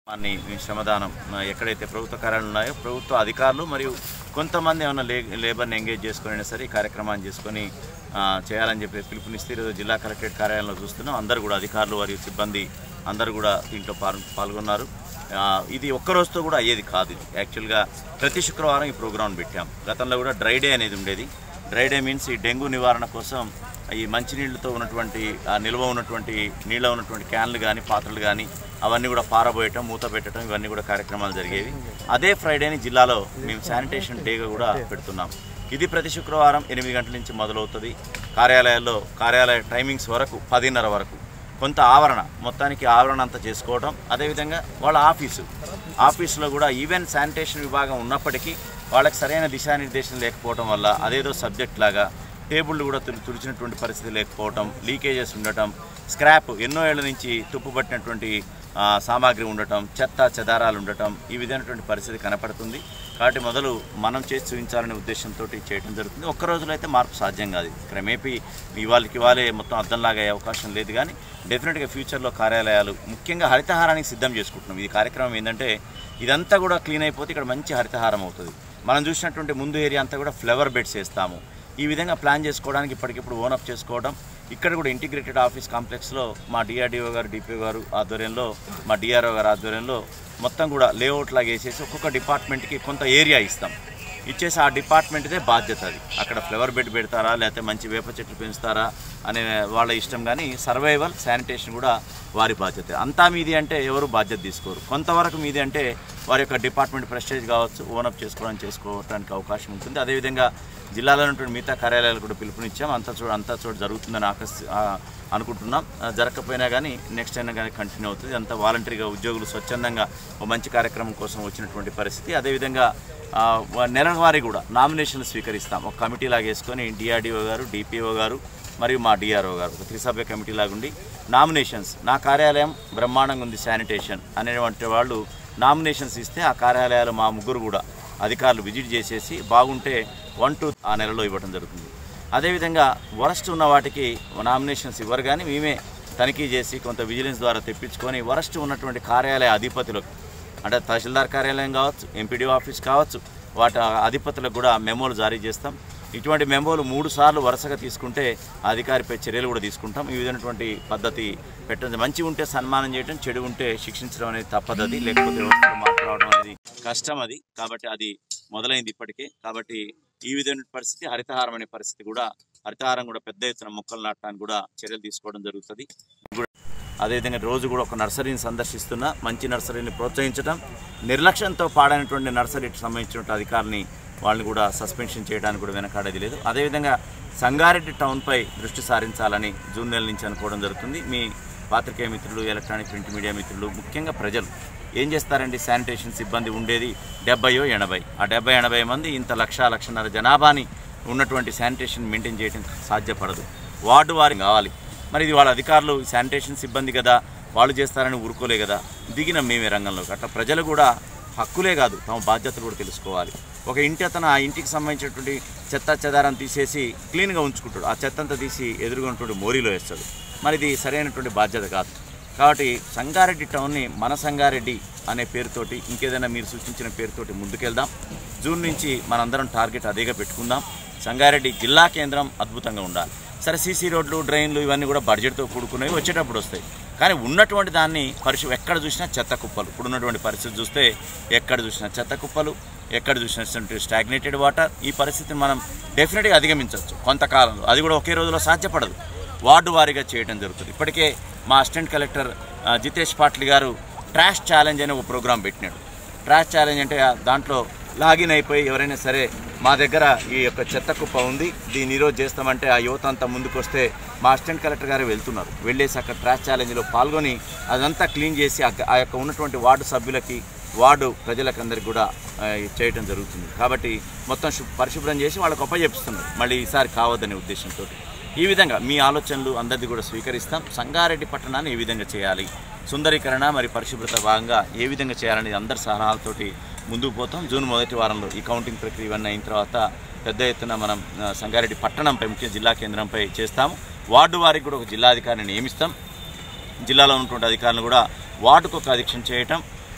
అన్ని శ్రమదానం ఆ, ఎక్కడైతే ప్రభుత్వ కార్యాలయాలు ఉన్నాయో ప్రభుత్వ అధికారులు మరియు కొంతమంది ఏమైనా లే లేబర్ని ఎంగేజ్ చేసుకుని అయినా సరే ఈ కార్యక్రమాన్ని చేసుకొని ఆ, చేయాలని చెప్పి పిలుపునిస్తే ఈరోజు జిల్లా కలెక్టరేట్ కార్యాలయంలో చూస్తున్నాం అందరూ కూడా అధికారులు మరియు సిబ్బంది అందరూ కూడా దీంట్లో పాల్ పాల్గొన్నారు ఆ, ఇది ఒక్క రోజుతో కూడా అయ్యేది కాదు ఇది యాక్చువల్గా ప్రతి శుక్రవారం ఈ ప్రోగ్రాం పెట్టాం గతంలో కూడా డ్రై డే అనేది ఉండేది డ్రై డే మీన్స్ ఈ డెంగ్యూ నివారణ కోసం ఈ మంచినీళ్ళతో ఉన్నటువంటి ఆ నిల్వ ఉన్నటువంటి నీళ్ళ ఉన్నటువంటి క్యాన్లు కానీ పాత్రలు కానీ అవన్నీ కూడా పారబోయటం మూత పెట్టడం ఇవన్నీ కూడా కార్యక్రమాలు జరిగేవి అదే ఫ్రైడేని జిల్లాలో మేము శానిటేషన్ డేగా కూడా పెడుతున్నాం ఇది ప్రతి శుక్రవారం ఎనిమిది గంటల నుంచి మొదలవుతుంది కార్యాలయాల్లో కార్యాలయ టైమింగ్స్ వరకు పదిన్నర వరకు కొంత ఆవరణ మొత్తానికి ఆవరణ అంతా చేసుకోవడం అదేవిధంగా వాళ్ళ ఆఫీసు ఆఫీసులో కూడా ఈవెన్ శానిటేషన్ విభాగం ఉన్నప్పటికీ వాళ్ళకి సరైన దిశానిర్దేశం లేకపోవడం వల్ల అదేదో సబ్జెక్ట్ లాగా టేబుళ్ళు కూడా తుడి తుడిచినటువంటి పరిస్థితి లేకపోవటం లీకేజెస్ ఉండటం స్క్రాప్ ఎన్నో ఏళ్ల నుంచి తుప్పుపట్టినటువంటి ఆ, సామాగ్రి ఉండటం చెత్త చెదారాలు ఉండటం ఈ విధమైనటువంటి పరిస్థితి కనపడుతుంది కాబట్టి మొదలు మనం చేసి చూపించాలనే ఉద్దేశంతో చేయడం జరుగుతుంది ఒక్క రోజులో అయితే మార్పు సాధ్యం కాదు క్రమేపీ ఇవాళకి ఇవాళే మొత్తం అర్థంలాగా అయ్యే అవకాశం లేదు కానీ డెఫినెట్గా ఫ్యూచర్లో కార్యాలయాలు ముఖ్యంగా హరితహారానికి సిద్ధం చేసుకుంటున్నాం ఈ కార్యక్రమం ఏంటంటే ఇదంతా కూడా క్లీన్ అయిపోతే ఇక్కడ మంచి హరితహారం అవుతుంది మనం చూసినటువంటి ముందు ఏరియా అంతా కూడా ఫ్లవర్ బెడ్స్ వేస్తాము ఈ విధంగా ప్లాన్ చేసుకోవడానికి ఇప్పటికిప్పుడు ఓనప్ చేసుకోవడం ఇక్కడ కూడా ఇంటిగ్రేటెడ్ ఆఫీస్ కాంప్లెక్స్లో మా డిఆర్డిఓ గారు డిపిఓ గారు ఆధ్వర్యంలో మా డిఆర్ఓ గారు ఆధ్వర్యంలో మొత్తం కూడా లేఅవుట్ లాగా వేసేసి ఒక్కొక్క డిపార్ట్మెంట్కి కొంత ఏరియా ఇస్తాం ఇచ్చేసి ఆ డిపార్ట్మెంట్దే బాధ్యత అది అక్కడ ఫ్లవర్ బెడ్ పెడతారా లేకపోతే మంచి వేప చెట్లు పెంచుతారా అనే వాళ్ళ ఇష్టం కానీ సర్వైవల్ శానిటేషన్ కూడా వారి బాధ్యత అంతా మీది అంటే ఎవరు బాధ్యత తీసుకోరు కొంతవరకు మీది అంటే వారి యొక్క డిపార్ట్మెంట్ ప్రెస్టేజ్ కావచ్చు ఓనప్ చేసుకోవడానికి చేసుకోవడానికి అవకాశం ఉంటుంది అదేవిధంగా జిల్లాలో ఉన్నటువంటి మిగతా కార్యాలయాలు కూడా పిలుపునిచ్చాం అంతా చోట అంతా చోట జరుగుతుందని ఆకస్ ఆ, అనుకుంటున్నాం ఆ, జరగకపోయినా కానీ నెక్స్ట్ అయినా కానీ కంటిన్యూ అవుతుంది అంతా వాలంటరీగా ఉద్యోగులు స్వచ్ఛందంగా ఒక మంచి కార్యక్రమం కోసం వచ్చినటువంటి పరిస్థితి అదేవిధంగా ఆ, వ- నెలవారీ కూడా నామినేషన్లు స్వీకరిస్తాం ఒక కమిటీ లాగా వేసుకొని డిఆర్డిఓ గారు డిపిఓ గారు మరియు మా డిఆర్ఓ గారు ఒక త్రిసభ్య కమిటీ లాగా ఉండి నామినేషన్స్ నా కార్యాలయం బ్రహ్మాండంగా ఉంది శానిటేషన్ అనేటువంటి వాళ్ళు నామినేషన్స్ ఇస్తే ఆ కార్యాలయాలు మా ముగ్గురు కూడా అధికారులు విజిట్ చేసేసి బాగుంటే వన్ టూ ఆ నెలలో ఇవ్వడం జరుగుతుంది అదేవిధంగా వరస్ట్ ఉన్న వాటికి నామినేషన్స్ ఇవ్వరు కానీ మేమే తనిఖీ చేసి కొంత విజిలెన్స్ ద్వారా తెప్పించుకొని వరస్ట్ ఉన్నటువంటి కార్యాలయ అధిపతులకు అంటే తహసీల్దార్ కార్యాలయం కావచ్చు ఎంపీడీ ఆఫీస్ కావచ్చు వాటి అధిపతులకు కూడా మెమోలు జారీ చేస్తాం ఇటువంటి మెమోలు మూడు సార్లు వరుసగా తీసుకుంటే ఆ అధికారిపై చర్యలు కూడా తీసుకుంటాం ఈ విధమైనటువంటి పద్ధతి పెట్టడం మంచి ఉంటే సన్మానం చేయడం చెడు ఉంటే శిక్షించడం అనేది తప్పదది లేకపోతే వ్యవస్థలో మార్పు రావడం అనేది కష్టం అది కాబట్టి అది మొదలైంది ఇప్పటికే కాబట్టి ఈ విధమైన పరిస్థితి హరితహారం అనే పరిస్థితి కూడా హరితహారం కూడా పెద్ద ఎత్తున మొక్కలు నాటడానికి కూడా చర్యలు తీసుకోవడం జరుగుతుంది కూడా అదేవిధంగా రోజు కూడా ఒక నర్సరీని సందర్శిస్తున్నా మంచి నర్సరీని ప్రోత్సహించడం నిర్లక్ష్యంతో పాడైనటువంటి నర్సరీకి సంబంధించిన అధికారిని వాళ్ళని కూడా సస్పెన్షన్ చేయడానికి కూడా వెనకాడేది లేదు అదేవిధంగా సంగారెడ్డి టౌన్పై దృష్టి సారించాలని జూన్ నెల నుంచి అనుకోవడం జరుగుతుంది మీ పాత్రికేయ మిత్రులు ఎలక్ట్రానిక్ ప్రింట్ మీడియా మిత్రులు ముఖ్యంగా ప్రజలు ఏం చేస్తారండి శానిటేషన్ సిబ్బంది ఉండేది డెబ్బయో ఎనభై ఆ డెబ్బై ఎనభై మంది ఇంత లక్ష లక్షన్నర జనాభాని ఉన్నటువంటి శానిటేషన్ మెయింటైన్ చేయడం సాధ్యపడదు వార్డు వారి కావాలి మరి ఇది వాళ్ళ అధికారులు శానిటేషన్ సిబ్బంది కదా వాళ్ళు చేస్తారని ఊరుకోలే కదా దిగిన మేమే రంగంలోకి అట్లా ప్రజలు కూడా హక్కులే కాదు తమ బాధ్యతలు కూడా తెలుసుకోవాలి ఒక ఇంటి అతను ఆ ఇంటికి సంబంధించినటువంటి చెత్త చెదారం తీసేసి క్లీన్గా ఉంచుకుంటాడు ఆ చెత్త అంతా తీసి ఎదురుగా ఉన్నటువంటి మోరీలో వేస్తాడు మరి ఇది సరైనటువంటి బాధ్యత కాదు కాబట్టి సంగారెడ్డి టౌన్ని మన సంగారెడ్డి అనే పేరుతోటి ఇంకేదైనా మీరు సూచించిన పేరుతోటి ముందుకెళ్దాం జూన్ నుంచి మనందరం టార్గెట్ అదేగా పెట్టుకుందాం సంగారెడ్డి జిల్లా కేంద్రం అద్భుతంగా ఉండాలి సరే సీసీ రోడ్లు డ్రైన్లు ఇవన్నీ కూడా బడ్జెట్తో కూడుకునేవి వచ్చేటప్పుడు వస్తాయి కానీ ఉన్నటువంటి దాన్ని పరిశు ఎక్కడ చూసినా చెత్త కుప్పలు ఇప్పుడు ఉన్నటువంటి పరిస్థితి చూస్తే ఎక్కడ చూసినా చెత్త కుప్పలు ఎక్కడ చూసినటువంటి స్టాగ్నేటెడ్ వాటర్ ఈ పరిస్థితిని మనం డెఫినెట్గా అధిగమించవచ్చు కొంతకాలంలో అది కూడా ఒకే రోజులో సాధ్యపడదు వార్డు వారీగా చేయడం జరుగుతుంది ఇప్పటికే మా అసిస్టెంట్ కలెక్టర్ ఆ, జితేష్ పాటిల్ గారు ట్రాష్ ఛాలెంజ్ అనే ఒక ప్రోగ్రాం పెట్టినాడు ట్రాష్ ఛాలెంజ్ అంటే ఆ దాంట్లో లాగిన్ అయిపోయి ఎవరైనా సరే మా దగ్గర ఈ యొక్క చెత్త కుప్ప ఉంది దీన్ని ఈరోజు చేస్తామంటే ఆ యువత అంతా ముందుకు వస్తే మా అసిస్టెంట్ కలెక్టర్ గారు వెళ్తున్నారు వెళ్ళేసి అక్కడ ట్రాష్ ఛాలెంజ్లో పాల్గొని అదంతా క్లీన్ చేసి ఆ- ఆ యొక్క ఉన్నటువంటి వార్డు సభ్యులకి వార్డు ప్రజలకందరికి కూడా ఆ, చేయటం జరుగుతుంది కాబట్టి మొత్తం శు- పరిశుభ్రం చేసి వాళ్ళకి అప్పచెప్తున్నారు మళ్ళీ ఈసారి కావద్దనే ఉద్దేశంతో ఈ విధంగా మీ ఆలోచనలు అందరిది కూడా స్వీకరిస్తాం సంగారెడ్డి పట్టణాన్ని ఏ విధంగా చేయాలి సుందరీకరణ మరి పరిశుభ్రత భాగంగా ఏ విధంగా చేయాలనేది అందరి సలహాలతోటి ముందుకు పోతాం జూన్ మొదటి వారంలో ఈ కౌంటింగ్ ప్రక్రియ ఇవన్నీ అయిన తర్వాత పెద్ద ఎత్తున మనం ఆ, సంగారెడ్డి పట్టణంపై ముఖ్య జిల్లా కేంద్రంపై చేస్తాము వార్డు వారికి కూడా ఒక జిల్లాధికారిని నియమిస్తాం జిల్లాలో ఉన్నటువంటి అధికారులను కూడా వార్డుకు ఒక అధీక్షణ చేయటం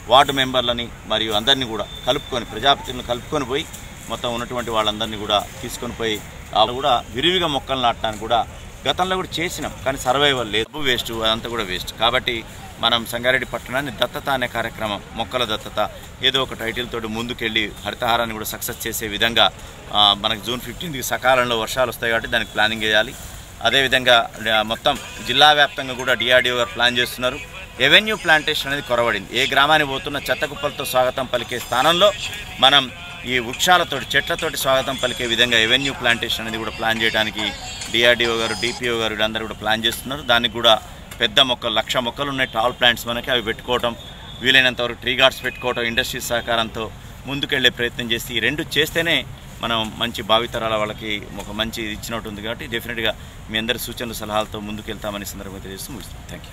వార్డు మెంబర్లని మరియు అందరినీ కూడా కలుపుకొని ప్రజాప్రతినిధులను కలుపుకొని పోయి మొత్తం ఉన్నటువంటి వాళ్ళందరినీ కూడా తీసుకొని పోయి వాళ్ళు కూడా విరివిగా మొక్కలు నాటడానికి కూడా గతంలో కూడా చేసినాం కానీ సర్వైవల్ లేదు డబ్బు వేస్ట్ అదంతా కూడా వేస్ట్ కాబట్టి మనం సంగారెడ్డి పట్టణాన్ని దత్తత అనే కార్యక్రమం మొక్కల దత్తత ఏదో ఒక టైటిల్ తోటి ముందుకెళ్ళి హరితహారాన్ని కూడా సక్సెస్ చేసే విధంగా ఆ, మనకి జూన్ ఫిఫ్టీన్త్కి సకాలంలో వర్షాలు వస్తాయి కాబట్టి దానికి ప్లానింగ్ చేయాలి అదేవిధంగా ఆ, మొత్తం జిల్లా వ్యాప్తంగా కూడా డిఆర్డీఓ గారు ప్లాన్ చేస్తున్నారు ఎవెన్యూ ప్లాంటేషన్ అనేది కొరవడింది ఏ గ్రామానికి పోతున్న చెత్త కుప్పలతో స్వాగతం పలికే స్థానంలో మనం ఈ వృక్షాలతోటి చెట్లతోటి స్వాగతం పలికే విధంగా ఎవెన్యూ ప్లాంటేషన్ అనేది కూడా ప్లాన్ చేయడానికి డిఆర్డీఓ గారు డిపిఓ గారు వీళ్ళందరూ కూడా ప్లాన్ చేస్తున్నారు దానికి కూడా పెద్ద మొక్కలు లక్ష మొక్కలు ఉన్నాయి టాల్ ప్లాంట్స్ మనకి అవి పెట్టుకోవటం వీలైనంత వరకు ట్రీ గార్డ్స్ పెట్టుకోవటం ఇండస్ట్రీ సహకారంతో ముందుకెళ్లే ప్రయత్నం చేసి ఈ రెండు చేస్తేనే మనం మంచి భావితరాల వాళ్ళకి ఒక మంచి ఇచ్చినట్టు ఉంది కాబట్టి డెఫినెట్గా మీ అందరి సూచనలు సలహాలతో ముందుకెళ్తామని సందర్భంగా తెలియజేస్తూ ముగిస్తాం థ్యాంక్ యూ